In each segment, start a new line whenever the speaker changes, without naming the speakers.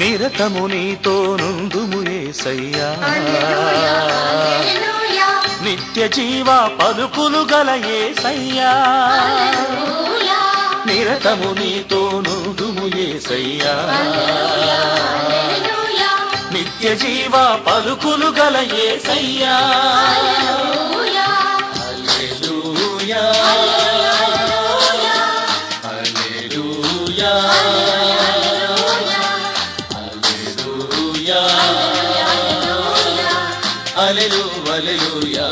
నిరతము నీతో నుండుము ఏసయ్యా
హల్లెలూయా హల్లెలూయా
నిత్య జీవ పలుకులు గల ఏసయ్యా
హల్లెలూయా
నిరతము నీతో నుండుము ఏసయ్యా
హల్లెలూయా
నిత్య జీవ పలుకులు గల ఏసయ్యా
హల్లెలూయా
హల్లెలూయా హల్లెలూయా హల్లెలూయా హల్లెలూ హల్లెలూయా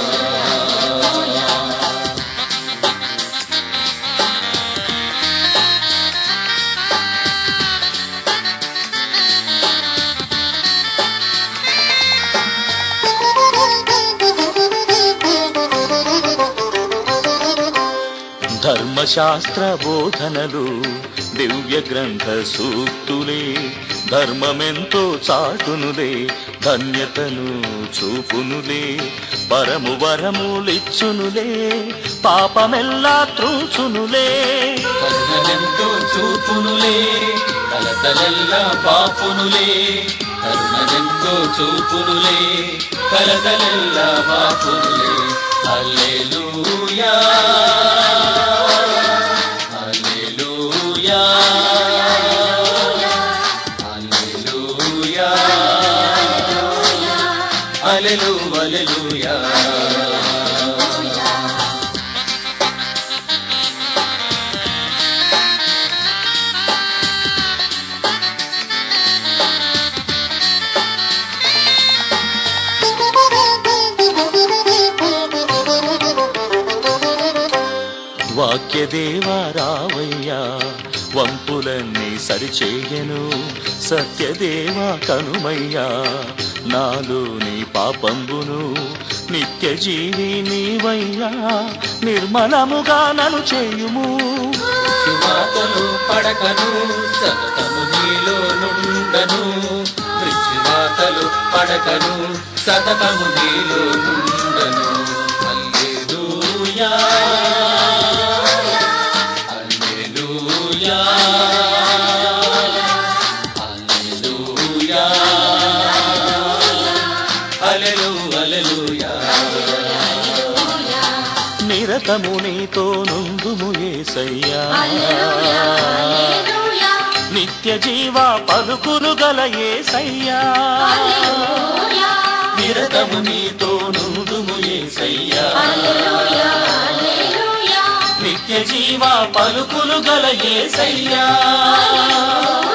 ధర్మశాస్త్ర బోధనలు దివ్య గ్రంథ సూక్తులే ధర్మమెంతో చాటునులే ధన్యతను చూపునులే పరము వరములిచ్చునులే పాపమెల్లా త్రూచునులే
కరుణలెంతో చూపునులే కలతలెల్లా బాపునులే కరుణలెంతో చూపునులే కలతలెల్లా బాపునులే హల్లెలూయా హల్లెలూయా హల్లెలూయా హల్లెలూ హల్లెలూయా
వాక్యదేవా రావయ్యా వంపులన్నీ సరిచేయను సత్యదేవా కనుమయ్యా నాలోని పాపంబును నిత్య జీవి నీవయ్యా నిర్మలముగా నను చేయుము
మృత్యువాతలు పడకను సతతము నీలో నుండను మృత్యువాతలు పడకను సతతము నీలో నుండను హల్లెలూయా హల్లెలూయా హల్లెలూయా హల్లెలూ హల్లెలూయా
నిరతము నీతో నుండుము ఏసయ్యా
హల్లెలూయా
నిత్య జీవ పలుకులు గల ఏసయ్యా
హల్లెలూయా
నిరతము నీతో నుండుము ఏసయ్యా
హల్లెలూయా హల్లెలూయా
నిత్య జీవ పలుకులు గల ఏసయ్యా
హల్లెలూయా